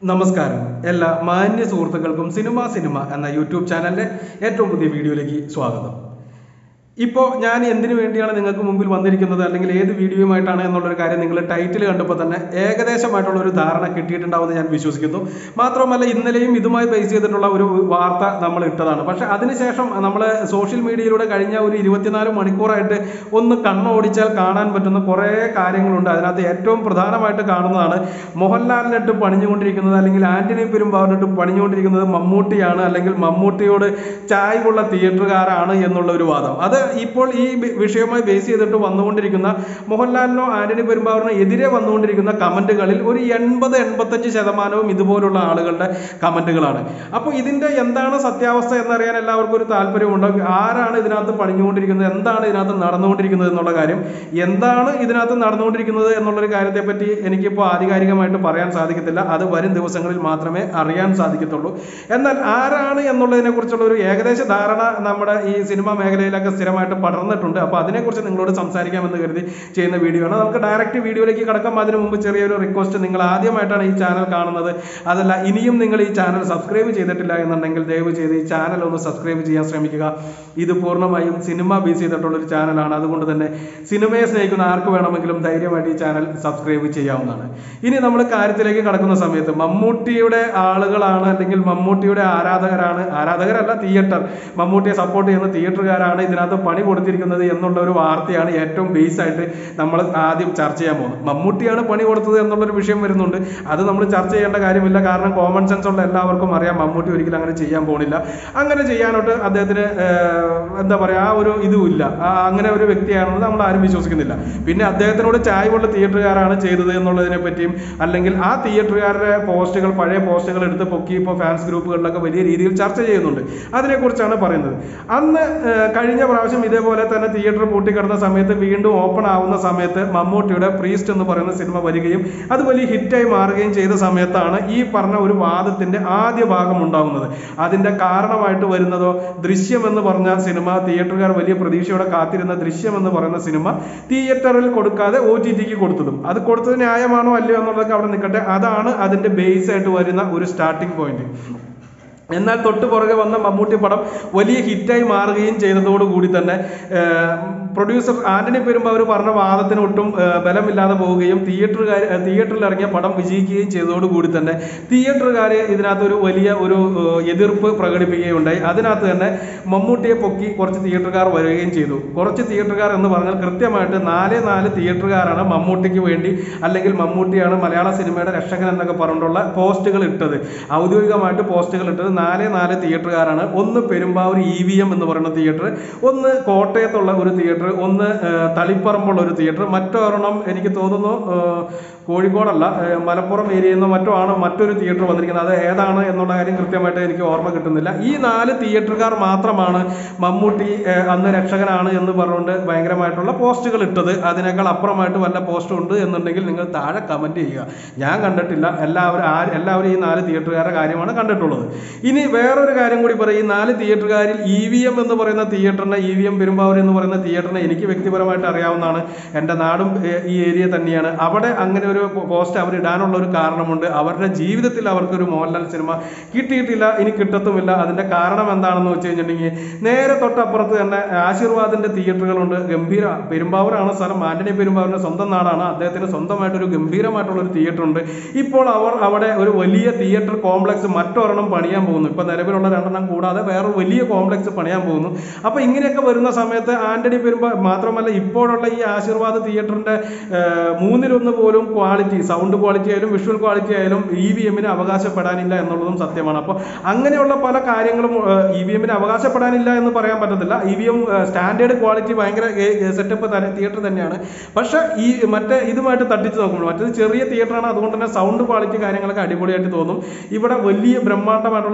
നമസ്കാരം എല്ലാ മാന്യ സുഹൃത്തുക്കൾക്കും സിനിമ സിനിമ എന്ന യൂട്യൂബ് ചാനലിന്റെ ഏറ്റവും പുതിയ വീഡിയോയിലേക്ക് സ്വാഗതം ഇപ്പോൾ ഞാൻ എന്തിനു വേണ്ടിയാണ് നിങ്ങൾക്ക് മുമ്പിൽ വന്നിരിക്കുന്നത് അല്ലെങ്കിൽ ഏത് വീഡിയോയുമായിട്ടാണ് എന്നുള്ളൊരു കാര്യം നിങ്ങൾ ടൈറ്റിൽ കണ്ടപ്പോൾ തന്നെ ഏകദേശമായിട്ടുള്ള ഒരു ധാരണ കിട്ടിയിട്ടുണ്ടാവുമെന്ന് ഞാൻ വിശ്വസിക്കുന്നു മാത്രമല്ല ഇന്നലെയും ഇതുമായി ബേസ് ചെയ്തിട്ടുള്ള ഒരു വാർത്ത നമ്മൾ ഇട്ടതാണ് പക്ഷെ അതിനുശേഷം നമ്മൾ സോഷ്യൽ മീഡിയയിലൂടെ കഴിഞ്ഞ ഒരു ഇരുപത്തിനാല് മണിക്കൂറായിട്ട് ഒന്ന് കണ്ണോടിച്ചാൽ കാണാൻ പറ്റുന്ന കുറേ കാര്യങ്ങളുണ്ട് അതിനകത്ത് ഏറ്റവും പ്രധാനമായിട്ട് കാണുന്നതാണ് മോഹൻലാലിനിട്ട് പണിഞ്ഞുകൊണ്ടിരിക്കുന്നത് അല്ലെങ്കിൽ ആന്റണി പെരുമ്പാവിനിട്ട് പണിഞ്ഞുകൊണ്ടിരിക്കുന്നത് മമ്മൂട്ടിയാണ് അല്ലെങ്കിൽ മമ്മൂട്ടിയോട് ചായ്വുള്ള തിയേറ്ററുകാരാണ് എന്നുള്ള ഒരു വാദം അത് ഇപ്പോൾ ഈ ബി- വിഷയവുമായി ബേസ് ചെയ്തിട്ട് വന്നുകൊണ്ടിരിക്കുന്ന മോഹൻലാലിനോ ആന്റണി പെരുമ്പാവൂരിനോ എതിരെ വന്നുകൊണ്ടിരിക്കുന്ന കമന്റുകളിൽ ഒരു എൺപത് എൺപത്തഞ്ച് ശതമാനവും ഇതുപോലുള്ള ആളുകളുടെ കമന്റുകളാണ് അപ്പോൾ ഇതിന്റെ എന്താണ് സത്യാവസ്ഥ എന്നറിയാൻ എല്ലാവർക്കും ഒരു താല്പര്യമുണ്ട് ആരാണ് ഇതിനകത്ത് പണിഞ്ഞുകൊണ്ടിരിക്കുന്നത് എന്താണ് ഇതിനകത്ത് നടന്നുകൊണ്ടിരിക്കുന്നത് എന്നുള്ള കാര്യം എന്താണ് ഇതിനകത്ത് നടന്നുകൊണ്ടിരിക്കുന്നത് എന്നുള്ളൊരു കാര്യത്തെ പറ്റി എനിക്കിപ്പോൾ ആധികാരികമായിട്ട് പറയാൻ സാധിക്കത്തില്ല അത് വരും ദിവസങ്ങളിൽ മാത്രമേ അറിയാൻ സാധിക്കത്തുള്ളൂ എന്നാൽ ആരാണ് എന്നുള്ളതിനെ കുറിച്ചുള്ള ഒരു ഏകദേശ ധാരണ നമ്മുടെ ഈ സിനിമ മേഖലയിലൊക്കെ സ്ഥിരമായിട്ട് പടർന്നിട്ടുണ്ട് അപ്പോൾ അതിനെക്കുറിച്ച് നിങ്ങളോട് സംസാരിക്കാമെന്ന് കരുതി ചെയ്യുന്ന വീഡിയോ ആണ് നമുക്ക് ഡയറക്റ്റ് വീഡിയോയിലേക്ക് കടക്കാം അതിനു മുമ്പ് ചെറിയൊരു റിക്വസ്റ്റ് നിങ്ങൾ ആദ്യമായിട്ടാണ് ഈ ചാനൽ കാണുന്നത് അതല്ല ഇനിയും നിങ്ങൾ ഈ ചാനൽ സബ്സ്ക്രൈബ് ചെയ്തിട്ടില്ല എന്നുണ്ടെങ്കിൽ ദയവ് ചെയ്ത് ഈ ചാനൽ ഒന്ന് സബ്സ്ക്രൈബ് ചെയ്യാൻ ശ്രമിക്കുക ഇത് പൂർണ്ണമായും സിനിമ ബേസ് ചെയ്തിട്ടുള്ള ഒരു ചാനലാണ് അതുകൊണ്ട് തന്നെ സിനിമയെ സ്നേഹിക്കുന്ന ആർക്ക് വേണമെങ്കിലും ധൈര്യമായിട്ട് ഈ ചാനൽ സബ്സ്ക്രൈബ് ചെയ്യാവുന്നതാണ് ഇനി നമ്മൾ കാര്യത്തിലേക്ക് കടക്കുന്ന സമയത്ത് മമ്മൂട്ടിയുടെ ആളുകളാണ് അല്ലെങ്കിൽ മമ്മൂട്ടിയുടെ ആരാധകരാണ് ആരാധകരല്ല തിയേറ്റർ മമ്മൂട്ടിയെ സപ്പോർട്ട് ചെയ്യുന്ന തിയേറ്ററുകാരാണ് ഇതിനകത്ത് പണി കൊടുത്തിരിക്കുന്നത് എന്നുള്ള ഒരു വാർത്തയാണ് ഏറ്റവും ബേസ് ആയിട്ട് നമ്മൾ ആദ്യം ചർച്ച ചെയ്യാൻ പോകുന്നത് മമ്മൂട്ടിയാണ് പണി കൊടുത്തത് എന്നുള്ളൊരു വിഷയം വരുന്നുണ്ട് അത് നമ്മൾ ചർച്ച ചെയ്യേണ്ട കാര്യമില്ല കാരണം കോമൺ സെൻസ് ഉള്ള എല്ലാവർക്കും അറിയാം മമ്മൂട്ടി ഒരിക്കലും അങ്ങനെ ചെയ്യാൻ പോകുന്നില്ല അങ്ങനെ ചെയ്യാനോട്ട് അദ്ദേഹത്തിന് ഏഹ്, എന്താ പറയുക ആ ഒരു ഇതും ഇല്ല ആ, അങ്ങനെ ഒരു വ്യക്തിയാണെന്ന് നമ്മൾ ആരും വിശ്വസിക്കുന്നില്ല പിന്നെ അദ്ദേഹത്തിനോട് ചായ്വുള്ള തിയേറ്ററുകാരാണ് ചെയ്തത് എന്നുള്ളതിനെ പറ്റിയും അല്ലെങ്കിൽ ആ തിയേറ്ററുകാരുടെ പോസ്റ്റുകൾ പഴയ പോസ്റ്റുകൾ എടുത്ത് പൊക്കി ഇപ്പോൾ ഫാൻസ് ഗ്രൂപ്പുകളിലൊക്കെ വലിയ രീതിയിൽ ചർച്ച ചെയ്യുന്നുണ്ട് അതിനെക്കുറിച്ചാണ് പറയുന്നത് അന്ന് ഏഹ്, കഴിഞ്ഞ പ്രാവശ്യം ഇതേപോലെ തന്നെ തിയേറ്റർ പൂട്ടിക്കിടന്ന സമയത്ത് വീണ്ടും ഓപ്പൺ ആവുന്ന സമയത്ത് മമ്മൂട്ടിയുടെ പ്രീസ്റ്റ് എന്ന് പറയുന്ന സിനിമ വരികയും അത് വലിയ ഹിറ്റായി മാറുകയും ചെയ്ത സമയത്താണ് ഈ പറഞ്ഞ ഒരു വാദത്തിന്റെ ആദ്യ ഭാഗം ഉണ്ടാവുന്നത് അതിന്റെ കാരണമായിട്ട് വരുന്നതോ ദൃശ്യം എന്ന് പറഞ്ഞ സിനിമ തിയേറ്ററുകാർ വലിയ പ്രതീക്ഷയോടെ കാത്തിരുന്ന ദൃശ്യം എന്ന് പറയുന്ന സിനിമ തിയേറ്ററിൽ കൊടുക്കാതെ ഒ ടി ടിക്ക് കൊടുത്തതും അത് കൊടുത്തത് ന്യായമാണോ അല്ലയോ എന്നുള്ളതൊക്കെ അവിടെ നിൽക്കട്ടെ അതാണ് അതിന്റെ ബേസ് ആയിട്ട് വരുന്ന ഒരു സ്റ്റാർട്ടിംഗ് പോയിന്റ് എന്നാൽ തൊട്ട് പുറകെ വന്ന മമ്മൂട്ടി പടം വലിയ ഹിറ്റായി മാറുകയും ചെയ്തതോടുകൂടി തന്നെ പ്രൊഡ്യൂസർ ആന്റണി പെരുമ്പാവൂർ പറഞ്ഞ വാദത്തിന് ഒട്ടും ഏഹ്, ബലമില്ലാതെ പോവുകയും തിയേറ്ററുകാർ തിയേറ്ററിൽ ഇറങ്ങിയ പടം വിജയിക്കുകയും ചെയ്തതോടുകൂടി തന്നെ തിയേറ്ററുകാർ ഇതിനകത്ത് ഒരു വലിയ ഒരു ഏഹ്, എതിർപ്പ് പ്രകടിപ്പിക്കുകയുണ്ടായി അതിനകത്ത് തന്നെ മമ്മൂട്ടിയെ പൊക്കി കുറച്ച് തിയേറ്ററുകാർ വരികയും ചെയ്തു കുറച്ച് തിയേറ്ററുകാർ എന്ന് പറഞ്ഞാൽ കൃത്യമായിട്ട് നാല് നാല് തിയേറ്ററുകാരാണ് മമ്മൂട്ടിക്ക് വേണ്ടി അല്ലെങ്കിൽ മമ്മൂട്ടിയാണ് മലയാള സിനിമയുടെ രക്ഷകൻ എന്നൊക്കെ പറഞ്ഞിട്ടുള്ള പോസ്റ്റുകൾ ഇട്ടത് ഔദ്യോഗികമായിട്ട് പോസ്റ്റുകൾ ഇട്ടത് നാല് നാല് തിയേറ്ററുകാരാണ് ഒന്ന് പെരുമ്പാവൂർ ഇ വി എം എന്ന് പറയുന്ന തിയേറ്റർ ഒന്ന് കോട്ടയത്തുള്ള ഒരു തിയേറ്റർ ഒന്ന് ഏഹ്, തളിപ്പറമ്പുള്ള ഒരു തിയേറ്റർ മറ്റൊരെണ്ണം എനിക്ക് തോന്നുന്നു ഏഹ്, കോഴിക്കോടല്ല ഏഹ്, മലപ്പുറം ഏരിയയിൽ നിന്ന് മറ്റോ ആണ് മറ്റൊരു തിയേറ്റർ വന്നിരിക്കുന്നത് അത് ഏതാണ് എന്നുള്ള കാര്യം കൃത്യമായിട്ട് എനിക്ക് ഓർമ്മ കിട്ടുന്നില്ല ഈ നാല് തിയേറ്ററുകാർ മാത്രമാണ് മമ്മൂട്ടി ഏഹ്, അന്ന് രക്ഷകനാണ് എന്ന് പറഞ്ഞുകൊണ്ട് ഭയങ്കരമായിട്ടുള്ള പോസ്റ്റുകൾ ഇട്ടത് അതിനേക്കാൾ അപ്പുറമായിട്ട് വല്ല പോസ്റ്റും ഉണ്ട് എന്നുണ്ടെങ്കിൽ നിങ്ങൾ താഴെ കമന്റ് ചെയ്യുക ഞാൻ കണ്ടിട്ടില്ല എല്ലാവരും ആ എല്ലാവരും ഈ നാല് തിയേറ്ററുകാരുടെ കാര്യമാണ് കണ്ടിട്ടുള്ളത് ഇനി വേറൊരു കാര്യം കൂടി പറയും ഈ നാല് തിയേറ്ററുകാരിൽ ഇ വി എം എന്ന് പറയുന്ന തിയേറ്ററിനെ ഇ വി എം പെരുമ്പാവൂർ എന്ന് പറയുന്ന തിയേറ്ററിനെ എനിക്ക് വ്യക്തിപരമായിട്ട് അറിയാവുന്നതാണ് എൻ്റെ നാടും ഏഹ്, ഈ ഏരിയ തന്നെയാണ് അവിടെ അങ്ങനെ ഒരു പോസ്റ്റ് അവർ ഇടാനുള്ള ഒരു കാരണമുണ്ട് അവരുടെ ജീവിതത്തിൽ അവർക്കൊരു മോഹൻലാൽ സിനിമ കിട്ടിയിട്ടില്ല ഇനി കിട്ടത്തുമില്ല അതിന്റെ കാരണം എന്താണെന്ന് വെച്ച് കഴിഞ്ഞിട്ടുണ്ടെങ്കിൽ നേരെ തൊട്ടപ്പുറത്ത് തന്നെ ആശീർവാദിന്റെ തിയേറ്ററുകളുണ്ട് ഗംഭീര പെരുമ്പാവൂരാണ് സ്ഥലം ആന്റണി പെരുമ്പാവൂരിന്റെ സ്വന്തം നാടാണ് അദ്ദേഹത്തിന് സ്വന്തമായിട്ടൊരു ഗംഭീരമായിട്ടുള്ള ഒരു തിയേറ്റർ ഉണ്ട് ഇപ്പോൾ അവർ അവിടെ ഒരു വലിയ തിയേറ്റർ കോംപ്ലക്സ് മറ്റൊരെണ്ണം പണിയാൻ പോകുന്നു ഇപ്പൊ നിലവിലുള്ള രണ്ടെണ്ണം കൂടാതെ വേറെ വലിയ കോംപ്ലക്സ് പണിയാൻ പോകുന്നു അപ്പൊ ഇങ്ങനെയൊക്കെ വരുന്ന സമയത്ത് ആന്റണി പെരുമ്പാ മാത്രമല്ല ഇപ്പോഴുള്ള ഈ ആശീർവാദ് തിയേറ്ററിന്റെ ഏഹ്, മൂന്നിലൊന്ന് പോലും ക്വാളിറ്റി സൗണ്ട് ക്വാളിറ്റി ആയാലും വിഷ്വൽ ക്വാളിറ്റി ആയാലും ഇ വി എമ്മിന് അവകാശപ്പെടാനില്ല എന്നുള്ളതും സത്യമാണ് അപ്പോൾ അങ്ങനെയുള്ള പല കാര്യങ്ങളും ഇ വി എമ്മിന് അവകാശപ്പെടാനില്ല എന്ന് പറയാൻ പറ്റത്തില്ല E V M standard quality ഭയങ്കര സെറ്റപ്പ് തിയേറ്റർ തന്നെയാണ് പക്ഷെ ഈ മറ്റേ ഇതുമായിട്ട് തട്ടിച്ച് നോക്കുമ്പോൾ മറ്റേത് ചെറിയ തിയേറ്ററാണ് അതുകൊണ്ട് തന്നെ സൗണ്ട് ക്വാളിറ്റി കാര്യങ്ങളൊക്കെ അടിപൊളിയായിട്ട് തോന്നും ഇവിടെ വലിയ ബ്രഹ്മാണ്ഡമായിട്ടുള്ള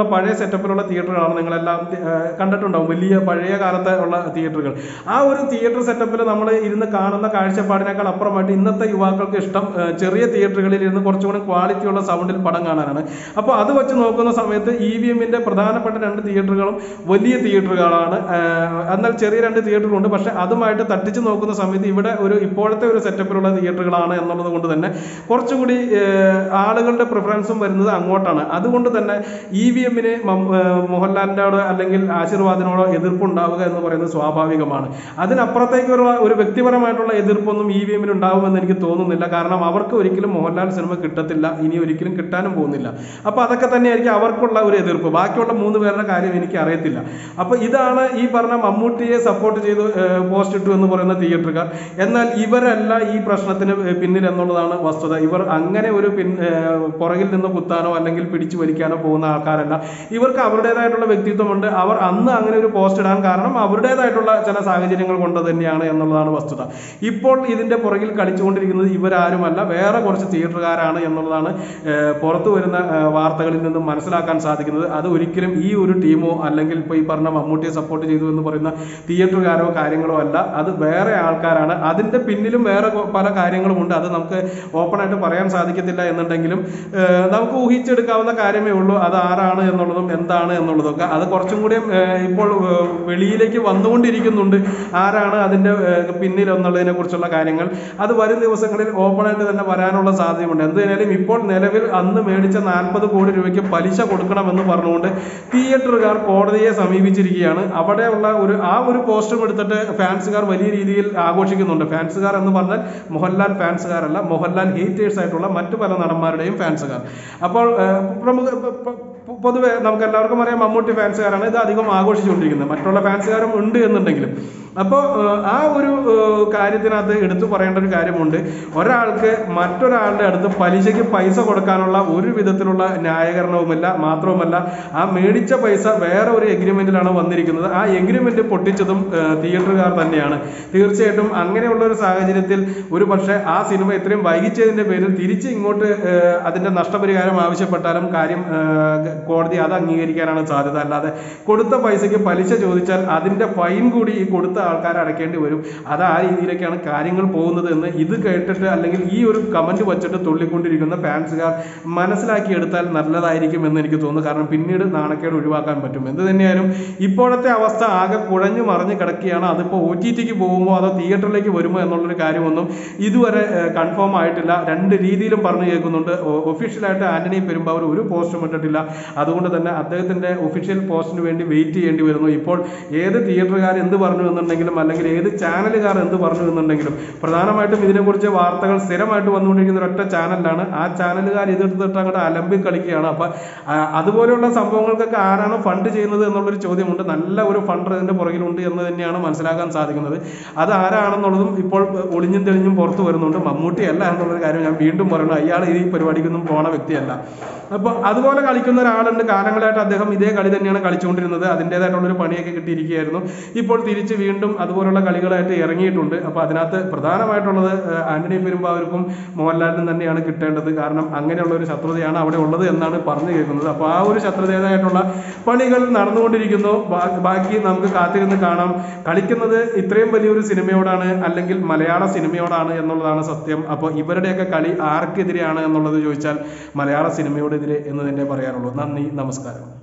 പഴയ സെറ്റപ്പിലുള്ള തിയേറ്ററുകളാണ് നിങ്ങളെല്ലാം ആ, കണ്ടിട്ടുണ്ടാവും വലിയ പഴയ കാലത്തെ ഉള്ള തിയേറ്ററുകൾ ആ ഒരു തിയേറ്റർ സെറ്റപ്പിൽ നമ്മൾ ഇരുന്ന് കാണുന്ന കാഴ്ചപ്പാടിനേക്കാൾ അപ്പുറമായിട്ട് ഇന്നത്തെ യുവാക്കൾക്ക് ഇഷ്ടം ആ, ചെറിയ തിയേറ്ററുകളിൽ ഇരുന്ന് കുറച്ചുകൂടി ക്വാളിറ്റിയുള്ള സൗണ്ടിൽ പടം കാണാനാണ് അപ്പോൾ അത് വെച്ച് നോക്കുന്ന സമയത്ത് ഇ വി എമ്മിന്റെ പ്രധാനപ്പെട്ട രണ്ട് തിയേറ്ററുകളും വലിയ തിയേറ്ററുകളാണ് ആ, എന്നാൽ ചെറിയ രണ്ട് തിയേറ്ററുകളുണ്ട് പക്ഷെ അതുമായിട്ട് തട്ടിച്ച് നോക്കുന്ന സമയത്ത് ഇവിടെ ഒരു ഇപ്പോഴത്തെ ഒരു സെറ്റപ്പിലുള്ള തിയേറ്ററുകളാണ് എന്നുള്ളത് കൊണ്ട് തന്നെ കുറച്ചുകൂടി ആ, ആളുകളുടെ പ്രിഫറൻസും വരുന്നത് അങ്ങോട്ടാണ് അതുകൊണ്ട് തന്നെ ഇ വി എമ്മിന് മോഹൻലാലിനോട് അല്ലെങ്കിൽ ആശീർവാദിനോടോ എതിർപ്പുണ്ടാവുക എന്ന് പറയുന്നത് സ്വാഭാവികമാണ് അതിനപ്പുറത്തേക്കുള്ള ഒരു വ്യക്തിപരമായിട്ടുള്ള എതിർപ്പൊന്നും ഇ വി എമ്മിന് ഉണ്ടാവുമെന്ന് എനിക്ക് തോന്നുന്നില്ല കാരണം അവർക്ക് ഒരിക്കലും മോഹൻലാൽ സിനിമ കിട്ടത്തില്ല ഇനി ഒരിക്കലും കിട്ടാനും പോകുന്നില്ല അപ്പൊ അതൊക്കെ തന്നെയായിരിക്കും അവർക്കുള്ള ഒരു എതിർപ്പ് ബാക്കിയുള്ള മൂന്ന് പേരുടെ കാര്യം എനിക്ക് അറിയത്തില്ല അപ്പൊ ഇതാണ് ഈ പറഞ്ഞ മമ്മൂട്ടിയെ സപ്പോർട്ട് ചെയ്ത് പോസ്റ്റ് ഇട്ടു എന്ന് പറയുന്ന തിയേറ്ററുകാർ എന്നാൽ ഇവരല്ല ഈ പ്രശ്നത്തിന് പിന്നിൽ എന്നുള്ളതാണ് വസ്തുത ഇവർ അങ്ങനെ ഒരു പിൻ ഏർ പുറകിൽ നിന്ന് കുത്താനോ അല്ലെങ്കിൽ പിടിച്ചു വലിക്കാനോ പോകുന്ന ആൾക്കാരല്ല ഇവർക്ക് അവരുടേതായിട്ടുള്ള വ്യക്തിത്വമുണ്ട് അവർ അന്ന് അങ്ങനെ ഒരു പോസ്റ്റ് ഇടാൻ കാരണം അവരുടേതായിട്ടുള്ള ചില സാഹചര്യങ്ങൾ കൊണ്ട് തന്നെയാണ് എന്നുള്ളതാണ് വസ്തുത ഇപ്പോൾ ഇതിന്റെ പുറകിൽ കളിച്ചുകൊണ്ടിരിക്കുന്നത് ഇവരാരുമല്ല വേറെ കുറച്ച് തിയേറ്ററുകാരാണ് എന്നുള്ളതാണ് ഏർ പുറത്തു വരുന്ന ഏർ വാർത്തകളിൽ നിന്നും മനസ്സിലാക്കാൻ സാധിക്കുന്നത് അത് ഒരിക്കലും ഈ ഒരു ടീമോ അല്ലെങ്കിൽ ഇപ്പോൾ ഈ പറഞ്ഞ മമ്മൂട്ടിയെ സപ്പോർട്ട് ചെയ്തു എന്ന് പറയുന്ന തിയേറ്ററുകാരോ കാര്യങ്ങളോ അല്ല അത് വേറെ ആൾക്കാരാണ് അതിന്റെ പിന്നിലും വേറെ കൊ- പല കാര്യങ്ങളുമുണ്ട് അത് നമുക്ക് ഓപ്പൺ ആയിട്ട് പറയാൻ സാധിക്കത്തില്ല എന്നുണ്ടെങ്കിലും ഏർ നമുക്ക് ഊഹിച്ചെടുക്കാവുന്ന കാര്യമേ ഉള്ളൂ അത് ആരാണ് എന്നുള്ളതും എന്താണ് എന്നുള്ളതൊക്കെ അത് കുറച്ചും കൂടി ഏർ ഇപ്പോൾ ഏർ വെളിയിലേക്ക് വന്നുകൊണ്ടിരിക്കുന്നുണ്ട് ആരാണ് അതിന്റെ ഏർ പിന്നിൽ എന്നുള്ളതിനെ കുറിച്ചുള്ള കാര്യങ്ങൾ അത് വരും ദിവസങ്ങളിൽ ഓപ്പൺ ആയിട്ട് തന്നെ വരാനുള്ള സാധ്യതയുണ്ട് എന്തായാലും ഇപ്പോൾ നിലവിൽ അന്ന് മേടിച്ച നാൽപ്പത് കോടി രൂപയ്ക്ക് പലിശ കൊടുക്കണമെന്ന് പറഞ്ഞുകൊണ്ട് തിയേറ്ററുകാർ കോടതിയെ സമീപിച്ചിരിക്കുകയാണ് അവിടെയുള്ള ഒരു ആ ഒരു പോസ്റ്ററും എടുത്തിട്ട് ഫാൻസുകാർ വലിയ രീതിയിൽ ആഘോഷിക്കുന്നുണ്ട് ഫാൻസുകാർ എന്ന് പറഞ്ഞാൽ മോഹൻലാൽ ഫാൻസുകാരല്ല മോഹൻലാൽ ഹേറ്റേഴ്സ് ആയിട്ടുള്ള മറ്റു പല നടന്മാരുടെയും ഫാൻസുകാർ അപ്പോൾ ഏർ, പ്രമുഖ പ- പ- പൊതുവെ നമുക്ക് എല്ലാവർക്കും അറിയാം മമ്മൂട്ടി ഫാൻസുകാരാണ് ഇത് അധികം ആഘോഷിച്ചുകൊണ്ടിരിക്കുന്നത് മറ്റുള്ള ഫാൻസുകാരും ഉണ്ട് എന്നുണ്ടെങ്കിലും അപ്പോൾ ആ ഒരു ഏർ, കാര്യത്തിനകത്ത് എടുത്തു പറയേണ്ട ഒരു കാര്യമുണ്ട് ഒരാൾക്ക് മറ്റൊരാളുടെ അടുത്ത് പലിശയ്ക്ക് പൈസ കൊടുക്കാനുള്ള ഒരു വിധത്തിലുള്ള ന്യായീകരണവുമില്ല മാത്രവുമല്ല ആ മേടിച്ച പൈസ വേറെ ഒരു എഗ്രിമെന്റിലാണ് വന്നിരിക്കുന്നത് ആ എഗ്രിമെന്റ് പൊട്ടിച്ചതും ഏർ, തിയേറ്ററുകാർ തന്നെയാണ് തീർച്ചയായിട്ടും അങ്ങനെയുള്ള ഒരു സാഹചര്യത്തിൽ ഒരു പക്ഷേ ആ സിനിമ ഇത്രയും വൈകിച്ചതിന്റെ പേരിൽ തിരിച്ച് ഇങ്ങോട്ട് ഏർ, അതിന്റെ നഷ്ടപരിഹാരം ആവശ്യപ്പെട്ടാലും കാര്യം ഏർ, കോടതി അത് അംഗീകരിക്കാനാണ് സാധ്യത അല്ലാതെ കൊടുത്ത പൈസയ്ക്ക് പലിശ ചോദിച്ചാൽ അതിന്റെ ഫൈൻ കൂടി ഈ കൊടുത്ത ആൾക്കാർ അടയ്ക്കേണ്ടി വരും അത് ആ രീതിയിലേക്കാണ് കാര്യങ്ങൾ പോകുന്നത് എന്ന് ഇത് കേട്ടിട്ട് അല്ലെങ്കിൽ ഈ ഒരു കമന്റ് വച്ചിട്ട് തുള്ളിക്കൊണ്ടിരിക്കുന്ന ഫാൻസുകാർ മനസ്സിലാക്കിയെടുത്താൽ നല്ലതായിരിക്കും എന്ന് എനിക്ക് തോന്നുന്നു കാരണം പിന്നീട് നാണക്കേട് ഒഴിവാക്കാൻ പറ്റും എന്ത് തന്നെയായാലും ഇപ്പോഴത്തെ അവസ്ഥ ആകെ കുഴഞ്ഞു മറിഞ്ഞു കിടക്കുകയാണ് അതിപ്പോൾ ഒ ടി ടിക്ക് പോകുമോ അതോ തിയേറ്ററിലേക്ക് വരുമോ എന്നുള്ളൊരു കാര്യമൊന്നും ഇതുവരെ കൺഫേം ആയിട്ടില്ല രണ്ട് രീതിയിലും പറഞ്ഞു കേൾക്കുന്നുണ്ട് ഒഫീഷ്യലായിട്ട് ആന്റണി പെരുമ്പാവൂർ ഒരു പോസ്റ്റും ഇട്ടിട്ടില്ല അതുകൊണ്ട് തന്നെ അദ്ദേഹത്തിന്റെ ഒഫീഷ്യൽ പോസ്റ്റിന് വേണ്ടി വെയിറ്റ് ചെയ്യേണ്ടി വരുന്നു ഇപ്പോൾ ഏത് തിയേറ്ററുകാർ എന്ത് പറഞ്ഞു എന്നുണ്ടെങ്കിലും അല്ലെങ്കിൽ ഏത് ചാനലുകാർ എന്ത് പറഞ്ഞു എന്നുണ്ടെങ്കിലും പ്രധാനമായിട്ടും ഇതിനെക്കുറിച്ച് വാർത്തകൾ സ്ഥിരമായിട്ട് വന്നുകൊണ്ടിരിക്കുന്ന ഒരൊറ്റ ചാനലിലാണ് ആ ചാനലുകാർ ഇതെടുത്തിട്ട് അങ്ങോട്ട് അലമ്പി കളിക്കുകയാണ് അപ്പൊ ആ, അതുപോലെയുള്ള സംഭവങ്ങൾക്കൊക്കെ ആരാണ് ഫണ്ട് ചെയ്യുന്നത് എന്നുള്ളൊരു ചോദ്യമുണ്ട് നല്ല ഒരു ഫണ്ട് ഇതിന്റെ പുറകിലുണ്ട് എന്ന് തന്നെയാണ് മനസ്സിലാക്കാൻ സാധിക്കുന്നത് അത് ആരാണെന്നുള്ളതും ഇപ്പോൾ ഒളിഞ്ഞും തെളിഞ്ഞും പുറത്തു വരുന്നുണ്ട് മമ്മൂട്ടി അല്ല എന്നുള്ളൊരു കാര്യം ഞാൻ വീണ്ടും പറയുന്നു അയാൾ ഈ പരിപാടിക്കൊന്നും പോണ വ്യക്തിയല്ല അപ്പൊ അതുപോലെ കളിക്കുന്ന ഒരാളുണ്ട് കാലങ്ങളായിട്ട് അദ്ദേഹം ഇതേ കളി തന്നെയാണ് കളിച്ചുകൊണ്ടിരുന്നത് അതിൻ്റെതായിട്ടുള്ള ഒരു പണിയൊക്കെ കിട്ടിയിരിക്കുകയായിരുന്നു ഇപ്പോൾ തിരിച്ച് വീണ്ടും അതുപോലുള്ള കളികളായിട്ട് ഇറങ്ങിയിട്ടുണ്ട് അപ്പൊ അതിനകത്ത് പ്രധാനമായിട്ടുള്ളത് ഏഹ്, ആന്റണി പെരുമ്പാവൂർക്കും മോഹൻലാലിനും തന്നെയാണ് കിട്ടേണ്ടത് കാരണം അങ്ങനെയുള്ള ഒരു ശത്രുതയാണ് അവിടെ ഉള്ളത് എന്നാണ് പറഞ്ഞു കേൾക്കുന്നത് അപ്പൊ ആ ഒരു ശത്രുതേതായിട്ടുള്ള പണികൾ നടന്നുകൊണ്ടിരിക്കുന്നു ബാ- ബാക്കി നമുക്ക് കാത്തിരുന്ന് കാണാം കളിക്കുന്നത് ഇത്രയും വലിയൊരു സിനിമയോടാണ് അല്ലെങ്കിൽ മലയാള സിനിമയോടാണ് എന്നുള്ളതാണ് സത്യം അപ്പോൾ ഇവരുടെയൊക്കെ കളി ആർക്കെതിരെയാണ് എന്നുള്ളത് ചോദിച്ചാൽ മലയാള സിനിമയോടെതിരെ എന്ന് തന്നെ പറയാറുള്ളൂ നന്ദി നമസ്കാരം